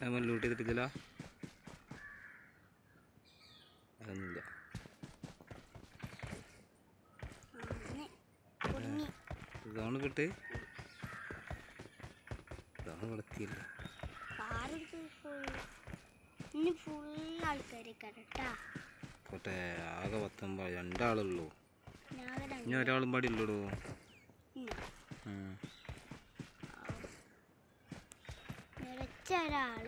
നമ്മൾ ലൂട്ട് ചെയ്തിട്ടില്ല അതൊന്നുമില്ല അങ്ങനെ കുടുങ്ങി ഇതാണ് കിട്ട് ഇതാണ് കൊടുത്തില്ല കാറെടുത്ത് പോയി ഇനി ഫുൾ ആൾക്കാരൊക്കെ കേട്ടാ കോട്ടെ ആകെ പത്തൊമ്പത് രണ്ടാളുള്ളൂ ഞാൻ ഇനി ഒരാളും പാടി ഉള്ളൂടോ നിറച്ച ഒരാള്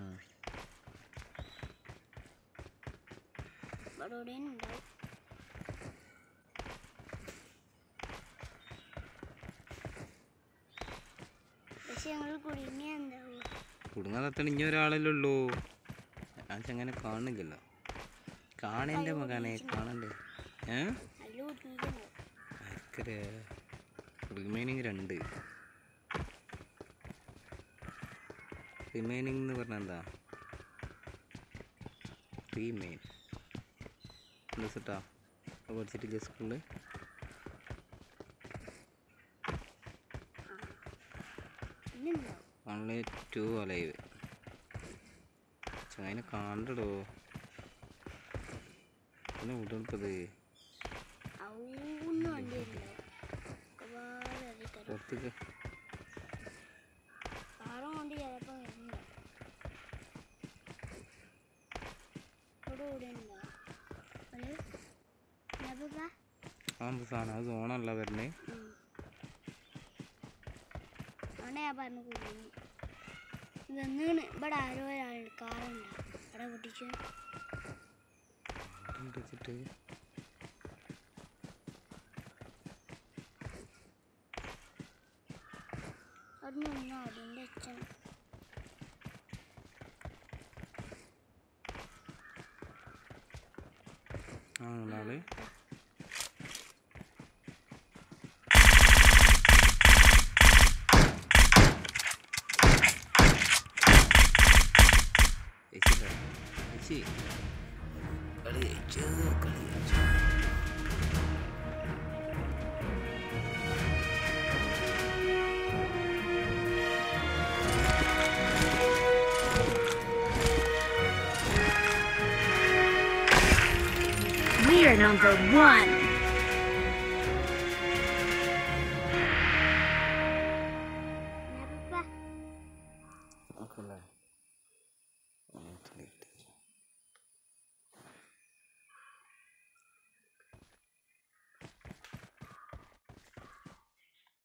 ഇവിടെ ഇവിടെ ഉണ്ടാവും പക്ഷെ ഞങ്ങൾ കുടുങ്ങിയ എന്താവും കുടുങ്ങാൻ തത്തണ ഇനി ഒരാളല്ലേ ഉള്ളൂ ഞാൻ അങ്ങനെ കാണുന്നില്ലല്ലോ കാണേൻ്റെ മകനെ കാണണ്ടേ ഏ നല്ല കുടുങ്ങിയിട്ടുണ്ടാവും ആർക്കരെ റിമൈനിങ് രണ്ട് റിമൈനിങ് എന്ന് പറഞ്ഞാൽ എന്താ റീമെയിൻ എന്താ സെട്ടാ പഠിച്ചിട്ടില്ല സ്കൂളിൽ ഇന്നുണ്ടാവും ഓൺലി ടു അലൈവ് ചങ്ങനെ കാണണ്ടടോ പിന്നെ വിടുന്നത് അവൊന്നും വണ്ടി ഉണ്ടാവും ഒരുപാട് അധികം പുറത്തേക്ക് കാറും കൊണ്ട് ചിലപ്പോൾ വരുന്നുണ്ടാവും ഇവിടെ ഇവിടെ ഉണ്ടാവും ഒരു നബിബ അതെന്ത് സാധനം അത് സോണല്ല വരണേ അവിടെ ഞാൻ പറഞ്ഞു കുടുങ്ങി ഇതൊന്നാണ് ഇവിടെ ആരോ ഒരാളുണ്ട് കാറുണ്ടാവും അവിടെ പൊട്ടിച്ചു വെച്ചിട്ട് അവിടെ നിന്നോ അതിൻ്റെ അച്ഛൻ ആ നാളെ ചേച്ചി കളി ജയിച്ചു കളി ജയിച്ചു We are number one. നബിബ നോക്കല്ലേ